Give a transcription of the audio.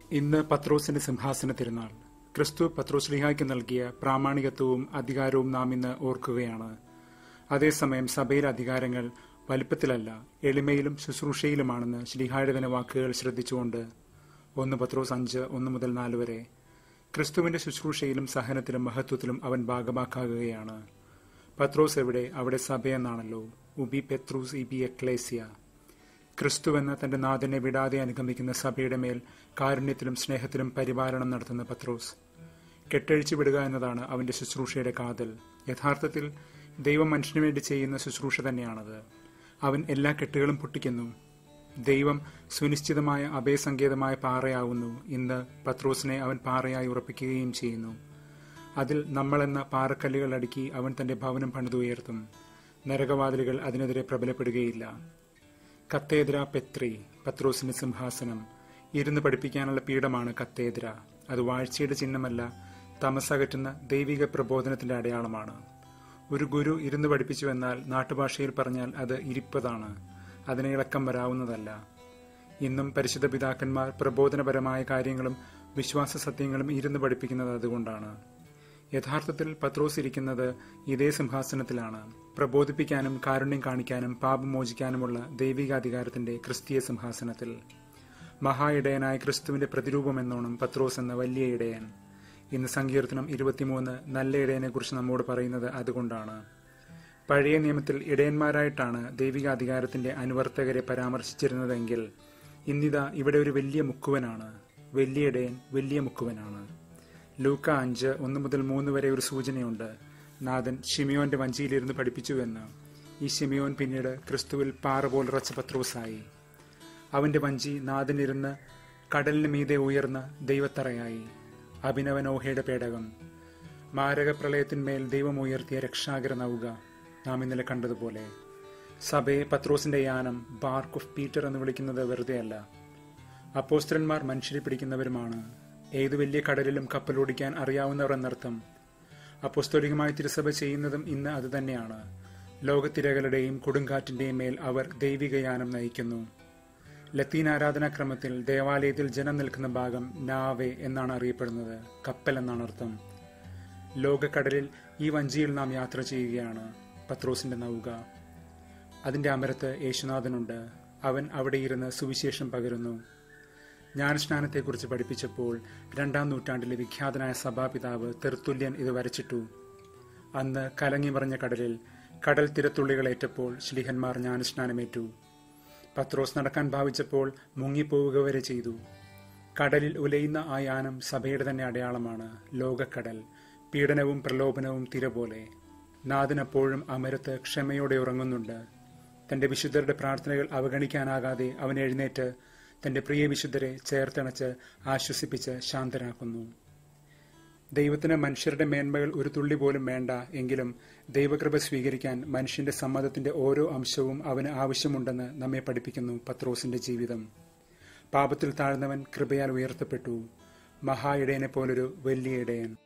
ഇന്ന് പത്രോസിന്റെ സിംഹാസന തിരുനാൾ ക്രിസ്തു പത്രോസ്ലിഹായ്ക്ക് നൽകിയ പ്രാമാണികത്വവും അധികാരവും നാം ഇന്ന് ഓർക്കുകയാണ് അതേസമയം സഭയിലെ അധികാരങ്ങൾ വലിപ്പത്തിലല്ല എളിമയിലും ശുശ്രൂഷയിലുമാണെന്ന് ശ്ലീഹായുടെ തന്നെ വാക്കുകൾ ശ്രദ്ധിച്ചുകൊണ്ട് ഒന്ന് പത്രോസ് അഞ്ച് ഒന്ന് മുതൽ നാല് വരെ ക്രിസ്തുവിന്റെ ശുശ്രൂഷയിലും സഹനത്തിലും മഹത്വത്തിലും അവൻ ഭാഗമാക്കാകുകയാണ് പത്രോസ് എവിടെ അവിടെ സഭയെന്നാണല്ലോ ഉബി പെത്രൂസ് ഇബി എക്ലേസിയ ക്രിസ്തുവെന്ന തന്റെ നാഥനെ വിടാതെ അനുഗമിക്കുന്ന സഭയുടെ മേൽ കാരുണ്യത്തിലും സ്നേഹത്തിലും പരിപാലനം നടത്തുന്ന പത്രോസ് കെട്ടഴിച്ചു വിടുക എന്നതാണ് അവന്റെ ശുശ്രൂഷയുടെ കാതൽ യഥാർത്ഥത്തിൽ ദൈവം മനുഷ്യനു വേണ്ടി ചെയ്യുന്ന ശുശ്രൂഷ തന്നെയാണത് അവൻ എല്ലാ കെട്ടുകളും പൊട്ടിക്കുന്നു ദൈവം സുനിശ്ചിതമായ അഭയസങ്കേതമായ പാറയാവുന്നു ഇന്ന് പത്രോസിനെ അവൻ പാറയായി ഉറപ്പിക്കുകയും ചെയ്യുന്നു അതിൽ നമ്മളെന്ന പാറക്കല്ലുകൾ അടുക്കി അവൻ തന്റെ ഭവനം പണിതുയർത്തും നരകവാതിലുകൾ അതിനെതിരെ പ്രബലപ്പെടുകയില്ല കത്തേദ്ര പെത്രി പത്രോസിന്റെ സിംഹാസനം ഇരുന്ന് പഠിപ്പിക്കാനുള്ള പീഠമാണ് കത്തേദ്ര അത് വാഴ്ചയുടെ ചിഹ്നമല്ല തമസകറ്റുന്ന ദൈവിക പ്രബോധനത്തിന്റെ അടയാളമാണ് ഒരു ഗുരു ഇരുന്ന് പഠിപ്പിച്ചുവെന്നാൽ നാട്ടുഭാഷയിൽ പറഞ്ഞാൽ അത് ഇരിപ്പതാണ് അതിനെ ഇളക്കം വരാവുന്നതല്ല ഇന്നും പരിശുദ്ധ പിതാക്കന്മാർ പ്രബോധനപരമായ കാര്യങ്ങളും വിശ്വാസ സത്യങ്ങളും ഇരുന്ന് പഠിപ്പിക്കുന്നത് അതുകൊണ്ടാണ് യഥാർത്ഥത്തിൽ പത്രോസ് ഇരിക്കുന്നത് ഇതേ സിംഹാസനത്തിലാണ് പ്രബോധിപ്പിക്കാനും കാരുണ്യം കാണിക്കാനും പാപം മോചിക്കാനുമുള്ള ദൈവികാധികാരത്തിന്റെ ക്രിസ്തീയ സിംഹാസനത്തിൽ മഹാ ഇടയനായ ക്രിസ്തുവിന്റെ പ്രതിരൂപമെന്നോണം പത്രോസ് എന്ന വലിയ ഇടയൻ ഇന്ന് സങ്കീർത്തനം ഇരുപത്തിമൂന്ന് നല്ല ഇടയനെ കുറിച്ച് നമ്മോട് പറയുന്നത് അതുകൊണ്ടാണ് പഴയ നിയമത്തിൽ ഇടയന്മാരായിട്ടാണ് ദൈവികാധികാരത്തിന്റെ അനുവർത്തകരെ പരാമർശിച്ചിരുന്നതെങ്കിൽ ഇന്നിതാ ഇവിടെ ഒരു വലിയ മുക്കുവനാണ് വലിയ ഇടയൻ വലിയ മുക്കുവനാണ് ലൂക്ക അഞ്ച് ഒന്ന് മുതൽ മൂന്ന് വരെ ഒരു സൂചനയുണ്ട് നാഥൻ ഷിമിയോന്റെ വഞ്ചിയിലിരുന്ന് പഠിപ്പിച്ചുവെന്ന് ഈ ഷിമിയോൻ പിന്നീട് ക്രിസ്തുവിൽ പാറ പോലുറച്ച പത്രോസായി അവന്റെ വഞ്ചി നാഥനിരുന്ന് കടലിന് മീതെ ഉയർന്ന ദൈവത്തറയായി അഭിനവനോഹയുടെ പേടകം മാരക പ്രളയത്തിന്മേൽ ദൈവം ഉയർത്തിയ രക്ഷാകര നൗക നാം ഇന്നലെ കണ്ടതുപോലെ സഭയെ പത്രോസിന്റെ യാനം ബാർക്ക് ഓഫ് പീറ്റർ എന്ന് വിളിക്കുന്നത് വെറുതെയല്ല അപ്പോസ്ത്രന്മാർ മനുഷ്യരെ പിടിക്കുന്നവരുമാണ് ഏതു വലിയ കടലിലും കപ്പലോടിക്കാൻ അറിയാവുന്നവർ എന്നർത്ഥം അപ്പോസ്തോലികമായ തിരുസഭ ചെയ്യുന്നതും ഇന്ന് അതുതന്നെയാണ് ലോകത്തിരകളുടെയും കൊടുങ്കാറ്റിന്റെയും മേൽ അവർ ദൈവികയാനം നയിക്കുന്നു ലത്തീൻ ആരാധനാക്രമത്തിൽ ദേവാലയത്തിൽ ജനം നിൽക്കുന്ന ഭാഗം നാവെ എന്നാണ് അറിയപ്പെടുന്നത് കപ്പൽ എന്നാണ് അർത്ഥം ലോകക്കടലിൽ ഈ വഞ്ചിയിൽ നാം യാത്ര ചെയ്യുകയാണ് പത്രോസിന്റെ നൗക അതിന്റെ അമരത്ത് യേശുനാഥനുണ്ട് അവൻ അവിടെ ഇരുന്ന് സുവിശേഷം പകരുന്നു ജ്ഞാനസ്നാനത്തെക്കുറിച്ച് പഠിപ്പിച്ചപ്പോൾ രണ്ടാം നൂറ്റാണ്ടിലെ വിഖ്യാതനായ സഭാപിതാവ് തെർത്തുല്യൻ ഇത് വരച്ചിട്ടു അന്ന് കലങ്ങി മറിഞ്ഞ കടലിൽ കടൽ തിരത്തുള്ളികളേറ്റപ്പോൾ ശ്ലീഹന്മാർ ജ്ഞാനസ്നാനമേറ്റു പത്രോസ് നടക്കാൻ ഭാവിച്ചപ്പോൾ മുങ്ങിപ്പോവുക വരെ ചെയ്തു കടലിൽ ഉലയുന്ന ആ യാനം സഭയുടെ തന്നെ അടയാളമാണ് ലോകക്കടൽ പീഡനവും പ്രലോഭനവും തിര പോലെ നാഥനപ്പോഴും അമരത്ത് ക്ഷമയോടെ ഉറങ്ങുന്നുണ്ട് തന്റെ വിശുദ്ധരുടെ പ്രാർത്ഥനകൾ അവഗണിക്കാനാകാതെ അവൻ എഴുന്നേറ്റ് തന്റെ പ്രിയ വിശുദ്ധരെ ചേർത്തണച്ച് ആശ്വസിപ്പിച്ച് ശാന്തരാക്കുന്നു ദൈവത്തിന് മനുഷ്യരുടെ മേന്മകൾ ഒരു തുള്ളി പോലും വേണ്ട എങ്കിലും ദൈവകൃപ സ്വീകരിക്കാൻ മനുഷ്യന്റെ സമ്മതത്തിന്റെ ഓരോ അംശവും അവന് ആവശ്യമുണ്ടെന്ന് നമ്മെ പഠിപ്പിക്കുന്നു പത്രോസിന്റെ ജീവിതം പാപത്തിൽ താഴ്ന്നവൻ കൃപയാൽ ഉയർത്തപ്പെട്ടു മഹാ ഇടയനെ പോലൊരു വലിയ ഇടയൻ